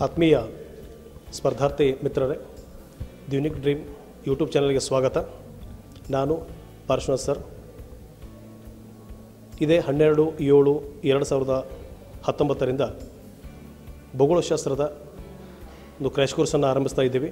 ಆತ್ಮೀಯ ಸ್ಪರ್ಧಾರ್ಥಿ ಮಿತ್ರರೇ ದ್ಯುನಿಕ್ dream YouTube ಚಾನಲ್ಗೆ ಸ್ವಾಗತ ನಾನು ಪಾರ್ಶ್ವನಾಥ್ ಸರ್ ಇದೇ ಹನ್ನೆರಡು ಏಳು ಎರಡು ಸಾವಿರದ ಹತ್ತೊಂಬತ್ತರಿಂದ ಭೂಗೋಳಶಾಸ್ತ್ರದ ಒಂದು ಕ್ರ್ಯಾಶ್ ಕೋರ್ಸನ್ನು ಆರಂಭಿಸ್ತಾ ಇದ್ದೀವಿ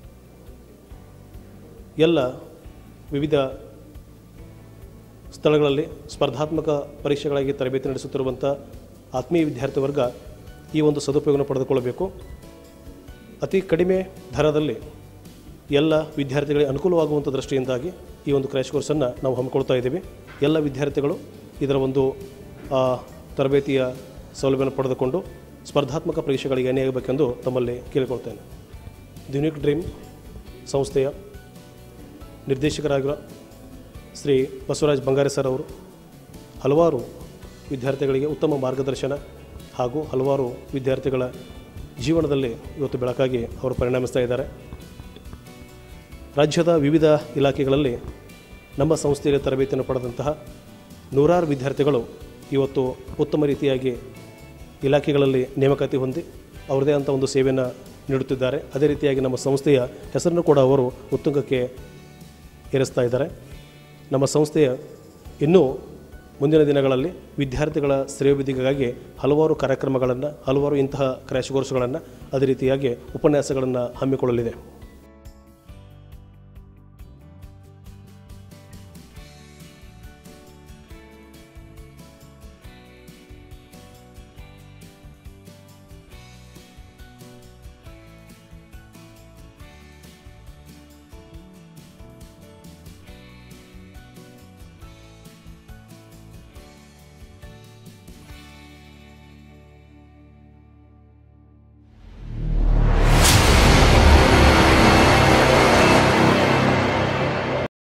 ಎಲ್ಲ ವಿವಿಧ ಸ್ಥಳಗಳಲ್ಲಿ ಸ್ಪರ್ಧಾತ್ಮಕ ಪರೀಕ್ಷೆಗಳಾಗಿ ತರಬೇತಿ ನಡೆಸುತ್ತಿರುವಂಥ ಆತ್ಮೀಯ ವಿದ್ಯಾರ್ಥಿ ವರ್ಗ ಈ ಒಂದು ಸದುಪಯೋಗವನ್ನು ಪಡೆದುಕೊಳ್ಳಬೇಕು ಅತಿ ಕಡಿಮೆ ದರದಲ್ಲಿ ಎಲ್ಲ ವಿದ್ಯಾರ್ಥಿಗಳಿಗೆ ಅನುಕೂಲವಾಗುವಂಥ ದೃಷ್ಟಿಯಿಂದಾಗಿ ಈ ಒಂದು ಕ್ರ್ಯಾಶ್ ಕೋರ್ಸನ್ನು ನಾವು ಹಮ್ಮಿಕೊಳ್ತಾ ಇದ್ದೀವಿ ಎಲ್ಲ ವಿದ್ಯಾರ್ಥಿಗಳು ಇದರ ಒಂದು ಆ, ತರಬೇತಿಯ ಸೌಲಭ್ಯವನ್ನು ಪಡೆದುಕೊಂಡು ಸ್ಪರ್ಧಾತ್ಮಕ ಪರೀಕ್ಷೆಗಳಿಗೆ ಅಣಿಯಾಗಬೇಕೆಂದು ತಮ್ಮಲ್ಲಿ ಕೇಳಿಕೊಳ್ತೇನೆ ದ್ಯುನಿಕ್ ಡ್ರೀಮ್ ಸಂಸ್ಥೆಯ ನಿರ್ದೇಶಕರಾಗಿರೋ ಶ್ರೀ ಬಸವರಾಜ್ ಬಂಗಾರೆ ಸರ್ ಅವರು ಹಲವಾರು ವಿದ್ಯಾರ್ಥಿಗಳಿಗೆ ಉತ್ತಮ ಮಾರ್ಗದರ್ಶನ ಹಾಗೂ ಹಲವಾರು ವಿದ್ಯಾರ್ಥಿಗಳ ಜೀವನದಲ್ಲಿ ಇವತ್ತು ಬೆಳಕಾಗಿ ಅವರು ಪರಿಣಮಿಸ್ತಾ ಇದ್ದಾರೆ ರಾಜ್ಯದ ವಿವಿಧ ಇಲಾಖೆಗಳಲ್ಲಿ ನಮ್ಮ ಸಂಸ್ಥೆಯಲ್ಲಿ ತರಬೇತಿಯನ್ನು ಪಡೆದಂತಹ ನೂರಾರು ವಿದ್ಯಾರ್ಥಿಗಳು ಇವತ್ತು ಉತ್ತಮ ರೀತಿಯಾಗಿ ಇಲಾಖೆಗಳಲ್ಲಿ ನೇಮಕಾತಿ ಹೊಂದಿ ಅವರದೇ ಅಂಥ ಒಂದು ಸೇವೆಯನ್ನು ನೀಡುತ್ತಿದ್ದಾರೆ ಅದೇ ರೀತಿಯಾಗಿ ನಮ್ಮ ಸಂಸ್ಥೆಯ ಹೆಸರನ್ನು ಕೂಡ ಅವರು ಉತ್ತುಂಗಕ್ಕೆ ಏರಿಸ್ತಾ ಇದ್ದಾರೆ ನಮ್ಮ ಸಂಸ್ಥೆಯ ಇನ್ನೂ ಮುಂದಿನ ದಿನಗಳಲ್ಲಿ ವಿದ್ಯಾರ್ಥಿಗಳ ಶ್ರೇಯೋಭಿವೃದ್ಧಿಗಾಗಿ ಹಲವಾರು ಕಾರ್ಯಕ್ರಮಗಳನ್ನು ಹಲವಾರು ಇಂತಹ ಕ್ರ್ಯಾಶ್ ಕೋರ್ಸ್ಗಳನ್ನು ಅದೇ ರೀತಿಯಾಗಿ ಉಪನ್ಯಾಸಗಳನ್ನು ಹಮ್ಮಿಕೊಳ್ಳಲಿದೆ